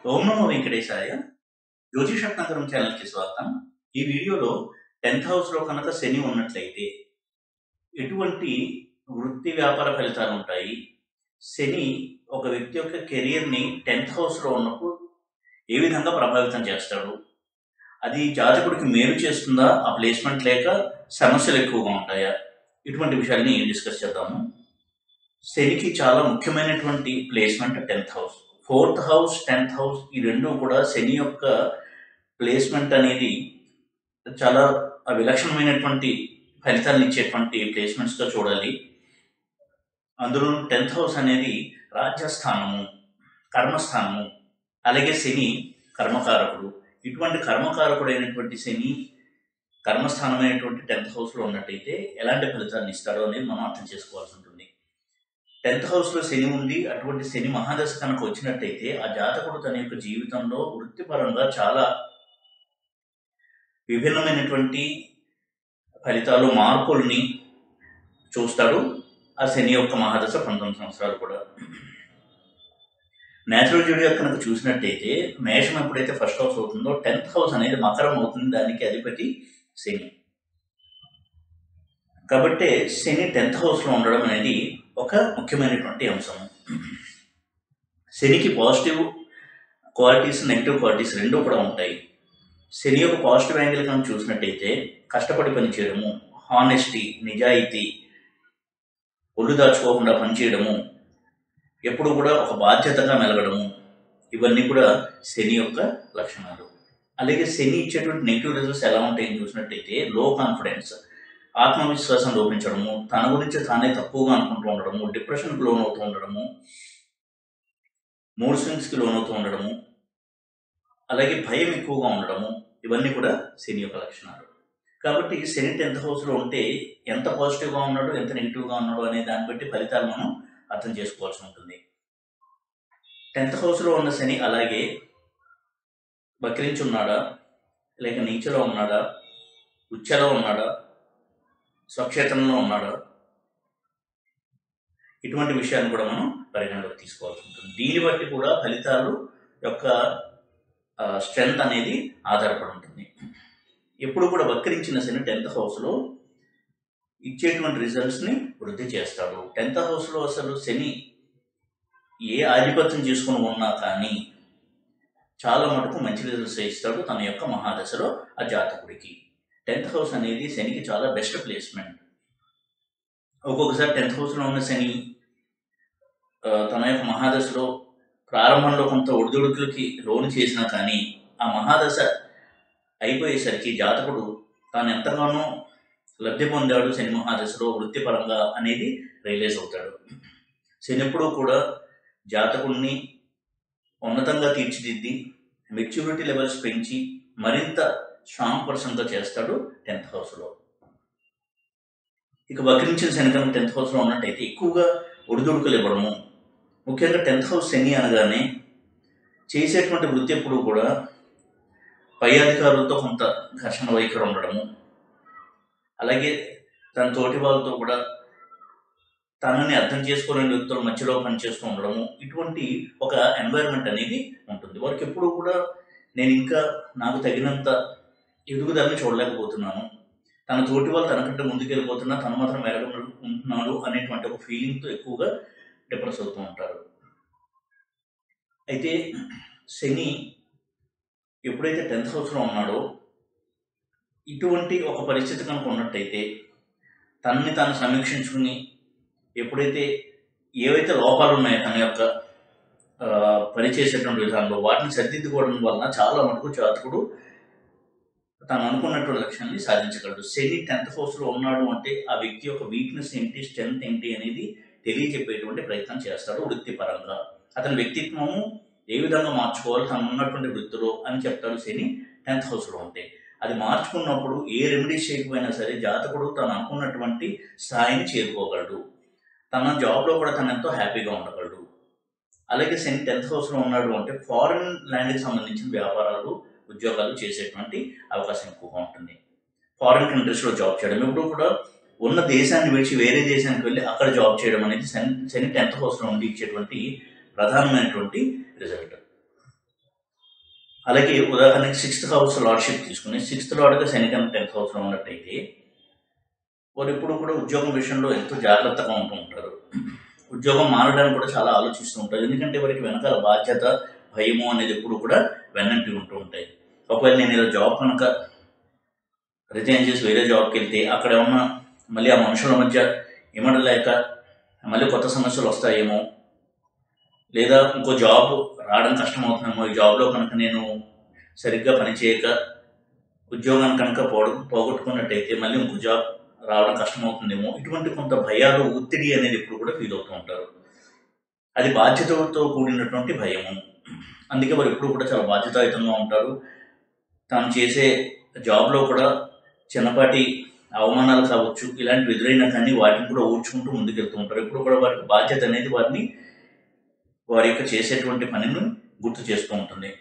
ఓం నమో వెంకటేశాయ జ్యోతిషట్నగరం ఛానల్కి స్వాగతం ఈ వీడియోలో టెన్త్ హౌస్లో కనుక శని ఉన్నట్లయితే ఎటువంటి వృత్తి వ్యాపార ఫలితాలు ఉంటాయి శని ఒక వ్యక్తి యొక్క కెరియర్ని టెన్త్ హౌస్లో ఉన్నప్పుడు ఏ విధంగా ప్రభావితం చేస్తాడు అది జాతకుడికి మేలు చేస్తుందా ఆ ప్లేస్మెంట్ లేక సమస్యలు ఎక్కువగా ఉంటాయా ఇటువంటి విషయాల్ని డిస్కస్ చేద్దాము శనికి చాలా ముఖ్యమైనటువంటి placement tenth house fourth house tenth house ఈ రెండు కూడా శని యొక్క ప్లేస్మెంట్ అనేది చాలా విలక్షణమైనటువంటి ఫలితాలను ఇచ్చేటువంటి ప్లేస్మెంట్స్గా చూడాలి అందులో టెన్త్ హౌస్ అనేది రాజ్యస్థానము కర్మస్థానము అలాగే శని కర్మకారకుడు ఇటువంటి కర్మకారకుడైనటువంటి శని కర్మస్థానమైనటువంటి టెన్త్ హౌస్లో ఉన్నట్టయితే ఎలాంటి ఫలితాలను ఇస్తాడో అనేది మనం అర్థం చేసుకోవాల్సి ఉంటుంది టెన్త్ హౌస్లో శని ఉండి అటువంటి శని మహాదశ కనుక వచ్చినట్టయితే ఆ జాతకుడు తన యొక్క జీవితంలో వృత్తిపరంగా చాలా విభిన్నమైనటువంటి ఫలితాలు మార్పుల్ని చూస్తాడు ఆ శని యొక్క మహాదశ పంతొమ్మిది సంవత్సరాలు కూడా నేచురల్ జూడియో కనుక చూసినట్టయితే మేషం ఎప్పుడైతే ఫస్ట్ హౌస్ అవుతుందో టెన్త్ హౌస్ అనేది మకరం అవుతుంది దానికి అధిపతి శని కాబట్టి శని టెన్త్ హౌస్లో ఉండడం అనేది ఒక ముఖ్యమైనటువంటి అంశం శనికి పాజిటివ్ క్వాలిటీస్ నెగిటివ్ క్వాలిటీస్ రెండు కూడా ఉంటాయి శని యొక్క పాజిటివ్ యాంగిల్ కనుక చూసినట్టయితే కష్టపడి పనిచేయడము హానెస్టీ నిజాయితీ ఒళ్ళు దాచుకోకుండా పనిచేయడము ఎప్పుడు కూడా ఒక బాధ్యతగా మెలగడము ఇవన్నీ కూడా శని యొక్క లక్షణాలు అలాగే శని ఇచ్చేటువంటి నెగిటివ్ రిజల్ట్స్ ఎలా ఉంటాయని చూసినట్టయితే లో కాన్ఫిడెన్స్ ఆత్మవిశ్వాసం లోపించడము తన గురించి తానే తక్కువగా అనుకుంటూ ఉండడము డిప్రెషన్కి లోన్ అవుతూ ఉండడము మూడ్ స్వింగ్స్కి లోన్ అవుతూ ఉండడము అలాగే భయం ఎక్కువగా ఉండడము ఇవన్నీ కూడా శని యొక్క లక్షణాలు కాబట్టి శని టెన్త్ హౌస్లో ఉంటే ఎంత పాజిటివ్గా ఉన్నాడు ఎంత నెగిటివ్గా ఉన్నాడు అనే దాన్ని బట్టి ఫలితాలు మనం అర్థం చేసుకోవాల్సి ఉంటుంది టెన్త్ హౌస్లో ఉన్న శని అలాగే వక్రించి ఉన్నాడా లేక నీచలో ఉన్నాడా ఉచ్చలో ఉన్నాడా స్వక్షేత్రంలో ఉన్నాడా ఇటువంటి విషయాన్ని కూడా మనం పరిగణలోకి తీసుకోవాల్సి ఉంటుంది దీన్ని బట్టి కూడా ఫలితాలు యొక్క స్ట్రెంగ్త్ అనేది ఆధారపడి ఉంటుంది ఎప్పుడు కూడా వక్రించిన శని టెన్త్ హౌస్లో ఇచ్చేటువంటి రిజల్ట్స్ని వృద్ధి చేస్తాడు టెన్త్ హౌస్లో అసలు శని ఏ ఆధిపత్యం చేసుకుని ఉన్నా కానీ చాలా మటుకు మంచి రిజల్ట్స్ ఇస్తాడు తన యొక్క మహాదశలో ఆ జాతకుడికి టెన్త్ హౌస్ అనేది శనికి చాలా బెస్ట్ ప్లేస్మెంట్ ఒక్కొక్కసారి టెన్త్ హౌస్లో ఉన్న శని తన యొక్క మహాదశలో ప్రారంభంలో కొంత ఒడిదుడుకులకి లోను చేసినా కానీ ఆ మహాదశ అయిపోయేసరికి జాతకుడు తాను ఎంతగానో లబ్ధి పొందాడు శని మహాదశలో వృత్తిపరంగా అనేది రియలైజ్ అవుతాడు శని ఎప్పుడూ కూడా జాతకుడిని ఉన్నతంగా తీర్చిదిద్ది మెచ్యూరిటీ లెవెల్స్ పెంచి మరింత స్ట్రాంగ్ పర్సన్గా చేస్తాడు టెన్త్ హౌస్లో ఇక వక్రించిన శనికం టెన్త్ హౌస్లో ఉన్నట్టయితే ఎక్కువగా ఒడిదుడుకులు ఇవ్వడము ముఖ్యంగా టెన్త్ హౌస్ శని అనగానే చేసేటువంటి వృత్తి ఎప్పుడు కూడా పై అధికారులతో కొంత ఘర్షణ వైఖరి ఉండడము అలాగే తన తోటి వాళ్ళతో కూడా తనని అర్థం చేసుకోలేని వ్యక్తుల మధ్యలో పనిచేస్తూ ఉండడము ఇటువంటి ఒక ఎన్వైరన్మెంట్ అనేది ఉంటుంది వారికి ఎప్పుడు కూడా నేను ఇంకా నాకు తగినంత ఎదుగుదలని చూడలేకపోతున్నాను తన తోటి వాళ్ళు తనకంటే ముందుకెళ్ళిపోతున్నా తను మాత్రం వెరగనుకుంటున్నాడు అనేటువంటి ఒక ఫీలింగ్తో ఎక్కువగా డిప్రెస్ అవుతూ ఉంటారు అయితే శని ఎప్పుడైతే టెన్త్ హౌస్లో ఉన్నాడో ఇటువంటి ఒక పరిస్థితి కనుక ఉన్నట్టయితే తనని తాను సమీక్షించుకుని ఎప్పుడైతే ఏవైతే లోపాలు ఉన్నాయో తన యొక్క పనిచేసేటువంటి విధానంలో వాటిని సరిదిద్దుకోవడం వలన చాలా మటుకు జాతకుడు తను అనుకున్నటువంటి లక్ష్యాన్ని సాధించగలడు శని టెన్త్ హౌస్లో ఉన్నాడు అంటే ఆ వ్యక్తి యొక్క వీక్నెస్ ఏంటి స్ట్రెంత్ ఏంటి అనేది తెలియజెప్పేటువంటి ప్రయత్నం చేస్తాడు వృత్తిపరంగా అతని వ్యక్తిత్వము ఏ విధంగా మార్చుకోవాలి తను ఉన్నటువంటి వృత్తిలో అని చెప్తాడు శని టెన్త్ హౌస్లో ఉంటే అది మార్చుకున్నప్పుడు ఏ రెమెడీస్ చేయకపోయినా సరే జాతకుడు తను అనుకున్నటువంటి స్థాయిని చేరుకోగలడు తన జాబ్లో కూడా తను ఎంతో హ్యాపీగా ఉండగలడు అలాగే శని టెన్త్ హౌస్లో ఉన్నాడు అంటే ఫారిన్ ల్యాండ్కి సంబంధించిన వ్యాపారాలు ఉద్యోగాలు చేసేటువంటి అవకాశం ఎక్కువగా ఉంటుంది ఫారిన్ కంట్రీస్లో జాబ్ చేయడం ఇప్పుడు కూడా ఉన్న దేశాన్ని విడిచి వేరే దేశానికి వెళ్ళి అక్కడ జాబ్ చేయడం అనేది శని శని టెన్త్ హౌస్లో ఉండి ఇచ్చేటువంటి ప్రధానమైనటువంటి రిజల్ట్ అలాగే ఉదాహరణకి సిక్స్త్ హౌస్ లార్డ్షిప్ తీసుకుని సిక్స్త్ లార్డ్గా శని కనుక టెన్త్ హౌస్లో ఉన్నట్టయితే వారు ఎప్పుడు కూడా ఉద్యోగం విషయంలో ఎంతో జాగ్రత్తగా ఉంటూ ఉంటారు ఉద్యోగం మారడానికి కూడా చాలా ఆలోచిస్తూ ఉంటారు ఎందుకంటే వారికి వెనకాల బాధ్యత భయము అనేది ఎప్పుడు కూడా వెన్నంటి ఉంటూ ఉంటాయి ఒకవేళ నేను ఇలా జాబ్ కనుక రిజైన్ చేసి వేరే జాబ్కి వెళ్తే అక్కడ ఏమన్నా మళ్ళీ ఆ మనుషుల మధ్య ఇమడలేక మళ్ళీ కొత్త సమస్యలు వస్తాయేమో లేదా ఇంకో జాబ్ రావడం కష్టమవుతుందేమో ఈ జాబ్లో కనుక నేను సరిగ్గా పనిచేయక ఉద్యోగాన్ని కనుక పోగ పోగొట్టుకున్నట్టయితే మళ్ళీ ఇంకో జాబ్ రావడం కష్టమవుతుందేమో ఇటువంటి కొంత భయాలు ఒత్తిడి అనేది ఎప్పుడు కూడా ఫీల్ అవుతూ ఉంటారు అది బాధ్యతతో కూడినటువంటి భయము అందుకే వారు ఎప్పుడు కూడా చాలా బాధ్యతాయుతంగా ఉంటారు తాను చేసే జాబ్లో కూడా చిన్నపాటి అవమానాలు కావచ్చు ఇలాంటివి ఎదురైనా కానీ వాటిని కూడా ఊడ్చుకుంటూ ముందుకెళ్తూ ఉంటారు ఎప్పుడు కూడా వారికి బాధ్యత అనేది వారిని వారి యొక్క చేసేటువంటి పనిని గుర్తు చేస్తూ ఉంటుంది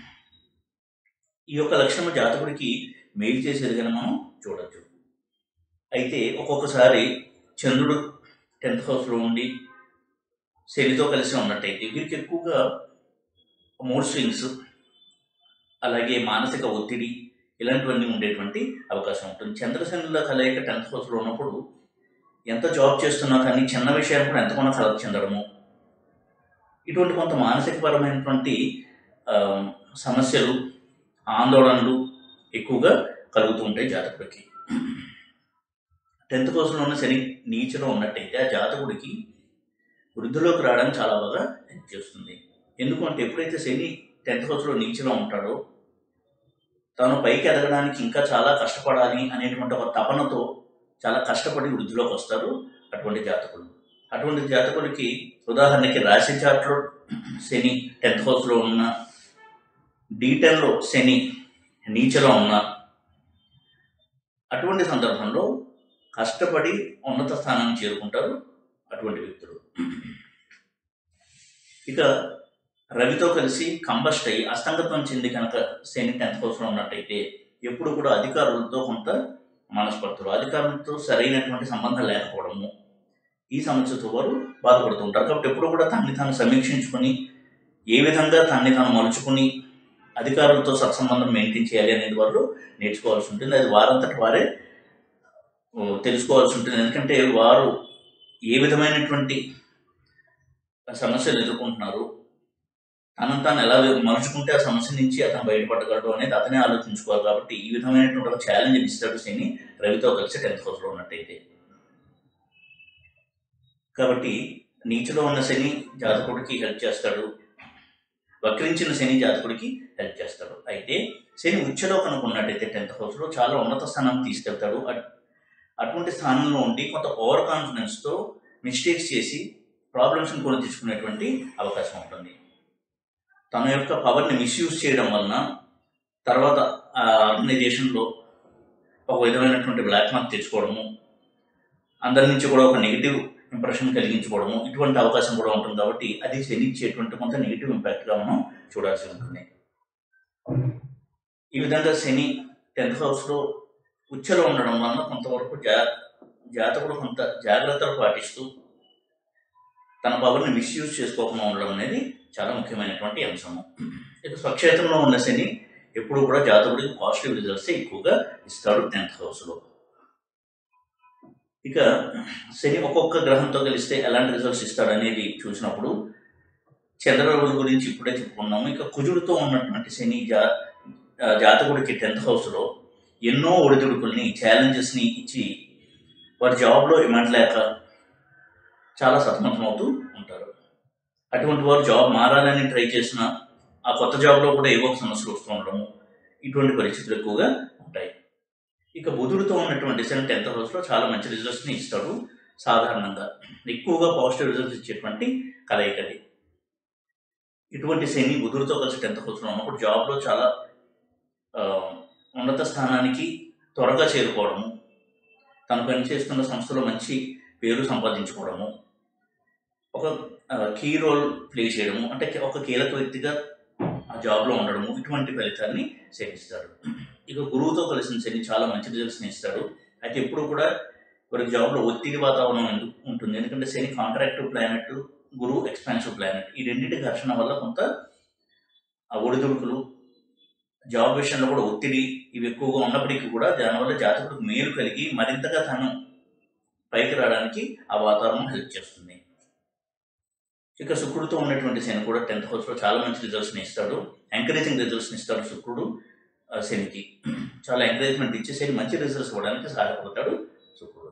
ఈ యొక్క లక్షణము జాతకుడికి మేలు చేసేది కానీ మనం చూడొచ్చు అయితే ఒక్కొక్కసారి చంద్రుడు టెన్త్ హౌస్లో ఉండి శనితో కలిసి ఉన్నట్టయితే వీరికి ఎక్కువగా మూడ్ స్వింగ్స్ అలాగే మానసిక ఒత్తిడి ఇలాంటివన్నీ ఉండేటువంటి అవకాశం ఉంటుంది చంద్రశనుల కలయిక టెన్త్ హౌస్లో ఉన్నప్పుడు ఎంత జాబ్ చేస్తున్నా కానీ చిన్న విషయాలు కూడా ఎంతగానో కలగ చెందడము ఇటువంటి కొంత మానసికపరమైనటువంటి ఆ, సమస్యలు ఆందోళనలు ఎక్కువగా కలుగుతూ ఉంటాయి జాతకుడికి టెన్త్ కోర్సులో ఉన్న శని నీచలో ఉన్నట్టయితే ఆ జాతకుడికి వృద్ధిలోకి రావడానికి చాలా బాగా హెల్ప్ చేస్తుంది ఎందుకంటే ఎప్పుడైతే శని టెన్త్ హౌస్లో నీచలో ఉంటాడో తాను పైకి ఎదగడానికి ఇంకా చాలా కష్టపడాలి అనేటువంటి ఒక తపనతో చాలా కష్టపడి వృద్ధిలోకి వస్తారు అటువంటి జాతకులు అటువంటి జాతకులకి ఉదాహరణకి రాశి చాట్లో శని టెన్త్ హౌస్లో ఉన్న డీటెన్లో శని నీచలో ఉన్న అటువంటి సందర్భంలో కష్టపడి ఉన్నత స్థానాన్ని చేరుకుంటారు అటువంటి వ్యక్తులు ఇక రవితో కలిసి కంబస్ట్ అయ్యి అస్తంగత్వం చెంది కనుక శని టెన్త్ హౌస్లో ఉన్నట్టయితే ఎప్పుడు కూడా అధికారులతో కొంత మనస్పర్ధలు అధికారులతో సరైనటువంటి సంబంధం లేకపోవడము ఈ సమస్యతో వారు బాధపడుతుంటారు కాబట్టి ఎప్పుడు కూడా తనని తాను సమీక్షించుకొని ఏ విధంగా తనని తాను మలుచుకుని అధికారులతో సత్సంబంధం మెయింటైన్ చేయాలి అనేది వారు నేర్చుకోవాల్సి ఉంటుంది అది వారంతటి వారే ఓ, తెలుసుకోవాల్సి ఉంటుంది ఎందుకంటే వారు ఏ విధమైనటువంటి సమస్యలు ఎదుర్కొంటున్నారు తనను తాను ఎలా మలుచుకుంటే ఆ సమస్య నుంచి అతను బయటపడగలడు అనేది అతనే ఆలోచించుకోవాలి కాబట్టి ఈ విధమైనటువంటి ఒక ఛాలెంజ్ ఇస్తాడు శని రవితో కలిసి టెన్త్ హౌస్లో ఉన్నట్టయితే కాబట్టి నీచులో ఉన్న శని జాతకుడికి హెల్ప్ చేస్తాడు వక్రించిన శని జాతకుడికి హెల్ప్ చేస్తాడు అయితే శని ఉచ్చలో కనుక ఉన్నట్టయితే టెన్త్ హౌస్లో చాలా ఉన్నత స్థానానికి తీసుకెళ్తాడు అట్- అటువంటి స్థానంలో ఉండి కొంత ఓవర్ కాన్ఫిడెన్స్తో మిస్టేక్స్ చేసి ప్రాబ్లమ్స్ని కొని తెచ్చుకునేటువంటి అవకాశం ఉంటుంది తన యొక్క పవర్ని మిస్యూజ్ చేయడం వలన తర్వాత ఆ ఆర్గనైజేషన్లో ఒక విధమైనటువంటి బ్లాక్ మార్క్ తెచ్చుకోవడము అందరి నుంచి కూడా ఒక నెగిటివ్ ఇంప్రెషన్ కలిగించుకోవడము ఇటువంటి అవకాశం కూడా ఉంటుంది కాబట్టి అది శని ఇచ్చేటువంటి కొంత నెగిటివ్ ఇంపాక్ట్గా మనం చూడాల్సి ఉంటుంది ఈ విధంగా శని టెన్త్ హౌస్లో ఉచ్చలో ఉండడం వలన కొంతవరకు జా జాతకుడు కొంత జాగ్రత్తలు పాటిస్తూ తన పవర్ని మిస్యూజ్ చేసుకోకుండా ఉండడం అనేది చాలా ముఖ్యమైనటువంటి అంశము ఇక స్వక్షేత్రంలో ఉన్న శని ఎప్పుడు కూడా జాతకుడికి పాజిటివ్ రిజల్ట్స్ ఎక్కువగా ఇస్తాడు టెన్త్ హౌస్లో ఇక శని ఒక్కొక్క గ్రహంతో కలిస్తే ఎలాంటి రిజల్ట్స్ ఇస్తాడు అనేది చూసినప్పుడు చంద్రబాబు గురించి ఇప్పుడే చెప్పుకున్నాము ఇక కుజుడితో ఉన్నటువంటి శని జా ఆ, జాతకుడికి టెన్త్ హౌస్లో ఎన్నో ఒడిదుడుకుల్ని ఛాలెంజెస్ని ఇచ్చి వారి జాబ్లో ఇమ్మట్లేక చాలా సతమతమవుతూ ఉంటారు అటువంటి వారు జాబ్ మారాలని ట్రై చేసిన ఆ కొత్త జాబ్లో కూడా ఏవో ఒక సమస్యలు వస్తూ ఉండడము ఇటువంటి పరిస్థితులు ఎక్కువగా ఉంటాయి ఇక బుధుడితో ఉన్నటువంటి శని టెన్త్ హౌస్లో చాలా మంచి రిజల్ట్స్ని ఇస్తాడు సాధారణంగా ఎక్కువగా పాజిటివ్ రిజల్ట్స్ ఇచ్చేటువంటి కలయికది ఇటువంటి శని బుధుడితో కలిసి టెన్త్ హౌస్లో ఉన్నప్పుడు జాబ్లో చాలా ఆ, ఉన్నత స్థానానికి త్వరగా చేరుకోవడము తను పనిచేస్తున్న సంస్థలో మంచి పేరు సంపాదించుకోవడము ఒక కీ రోల్ ప్లే చేయడము అంటే ఒక కీలక వ్యక్తిగా ఆ జాబ్లో ఉండడము ఇటువంటి ఫలితాన్ని సేవిస్తాడు ఇక గురువుతో కలిసిన శని చాలా మంచి రిజల్ట్స్ని ఇస్తాడు అయితే ఎప్పుడు కూడా వారికి జాబ్లో ఒత్తిడి వాతావరణం ఎందు- ఉంటుంది ఎందుకంటే శని కాంట్రాక్టివ్ ప్లానెట్ గురువు ఎక్స్పాన్సివ్ ప్లానెట్ ఈ రెండింటి ఘర్షణ వల్ల కొంత ఆ ఒడిదుడుకులు జాబ్ విషయంలో కూడా ఒత్తిడి ఇవి ఎక్కువగా ఉన్నప్పటికీ కూడా దానివల్ల జాతకుడికి మేలు కలిగి మరింతగా తను పైకి రావడానికి ఆ వాతావరణం హెల్ప్ చేస్తుంది ఇక శుక్రుడితో ఉన్నటువంటి శని కూడా టెన్త్ హౌస్లో చాలా మంచి రిజల్ట్స్ని ఇస్తాడు ఎంకరేజింగ్ రిజల్ట్స్ని ఇస్తాడు శుక్రుడు ఆ, శనికి చాలా ఎంకరేజ్మెంట్ ఇచ్చి శని మంచి రిజల్ట్స్ ఇవ్వడానికి సహాయపడతాడు శుక్రుడు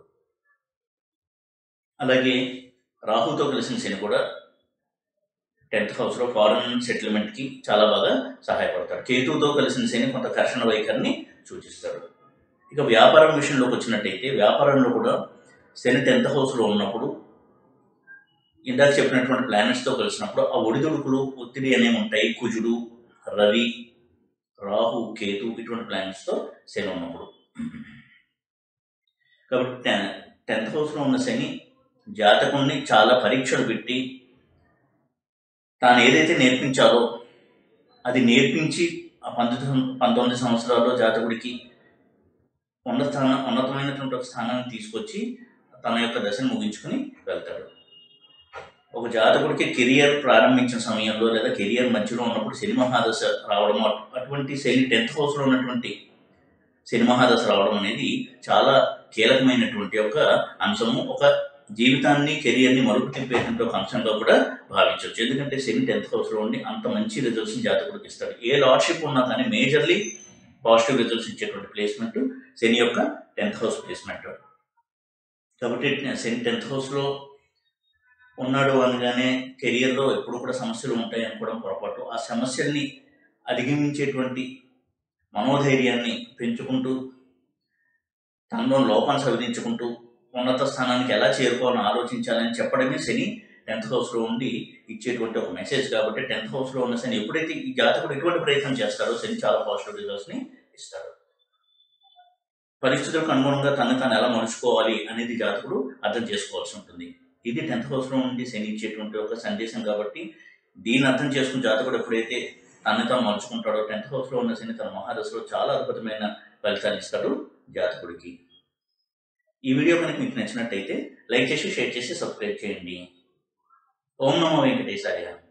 అలాగే రాహుతో కలిసిన శని కూడా టెన్త్ హౌస్లో ఫారెన్ సెటిల్మెంట్కి చాలా బాగా సహాయపడతాడు కేతువుతో కలిసిన శని కొంత ఘర్షణ వైఖరిని సూచిస్తాడు ఇక వ్యాపారం విషయంలోకి వచ్చినట్టయితే వ్యాపారంలో కూడా శని టెన్త్ హౌస్లో ఉన్నప్పుడు ఇందాక చెప్పినటువంటి ప్లానెట్స్తో కలిసినప్పుడు ఆ ఒడిదుడుకులు ఒత్తిడి అనేవి ఉంటాయి కుజుడు రవి రాహు కేతు ఇటువంటి ప్లానెట్స్తో శని ఉన్నప్పుడు కాబట్టి టెన్ టెన్త్ హౌస్లో ఉన్న శని జాతకుణ్ణి చాలా పరీక్షలు పెట్టి తాను ఏదైతే నేర్పించాలో అది నేర్పించి ఆ పంతొమ్మిది పంతొమ్మిది సంవత్సరాల్లో జాతకుడికి ఉన్నత స్థానం ఉన్నతమైనటువంటి ఒక స్థానాన్ని తీసుకొచ్చి తన యొక్క దశను ముగించుకుని వెళ్తాడు ఒక జాతకుడికి కెరియర్ ప్రారంభించిన సమయంలో లేదా కెరియర్ మధ్యలో ఉన్నప్పుడు శని మహాదశ రావడం అటు- అటువంటి శని టెన్త్ హౌస్లో ఉన్నటువంటి శని మహాదశ రావడం అనేది చాలా కీలకమైనటువంటి ఒక అంశము ఒక జీవితాన్ని కెరియర్ని మలుపు తిప్పేటువంటి ఒక అంశంగా కూడా భావించవచ్చు ఎందుకంటే శని టెన్త్ హౌస్లో ఉండి అంత మంచి రిజల్ట్స్ని జాతకుడికి ఇస్తాడు ఏ లార్డ్షిప్ ఉన్నా కానీ మేజర్లీ పాజిటివ్ రిజల్ట్స్ ఇచ్చేటువంటి ప్లేస్మెంట్ శని యొక్క టెన్త్ హౌస్ ప్లేస్మెంట్ కాబట్టి శని టెన్త్ హౌస్లో ఉన్నాడు అనగానే కెరియర్లో ఎప్పుడు కూడా సమస్యలు ఉంటాయి అనుకోవడం పొరపాటు ఆ సమస్యల్ని అధిగమించేటువంటి మనోధైర్యాన్ని పెంచుకుంటూ తనలో లోపాన్ని సవరించుకుంటూ ఉన్నత స్థానానికి ఎలా చేరుకోవాలని ఆలోచించాలని చెప్పడమే శని టెన్త్ హౌస్లో ఉండి ఇచ్చేటువంటి ఒక మెసేజ్ కాబట్టి టెన్త్ హౌస్లో ఉన్న శని ఎప్పుడైతే ఈ జాతకుడు ఎటువంటి ప్రయత్నం చేస్తాడో శని చాలా పాజిటివ్ రిజల్ట్స్ని ఇస్తాడు పరిస్థితులకు అనుగుణంగా తను తాను ఎలా మలుచుకోవాలి అనేది జాతకుడు అర్థం చేసుకోవాల్సి ఉంటుంది ఇది టెన్త్ హౌస్లో నుండి శని ఇచ్చేటువంటి ఒక సందేశం కాబట్టి దీన్ని అర్థం చేసుకుని జాతకుడు ఎప్పుడైతే తను తాను మలుచుకుంటాడో టెన్త్ హౌస్లో ఉన్న శని తన మహాదశలో చాలా అద్భుతమైన ఫలితాన్ని ఇస్తాడు జాతకుడికి ఈ వీడియో కనుక మీకు నచ్చినట్టయితే లైక్ చేసి షేర్ చేసి సబ్స్క్రైబ్ చేయండి ఓం నమో వెంకటేశాయ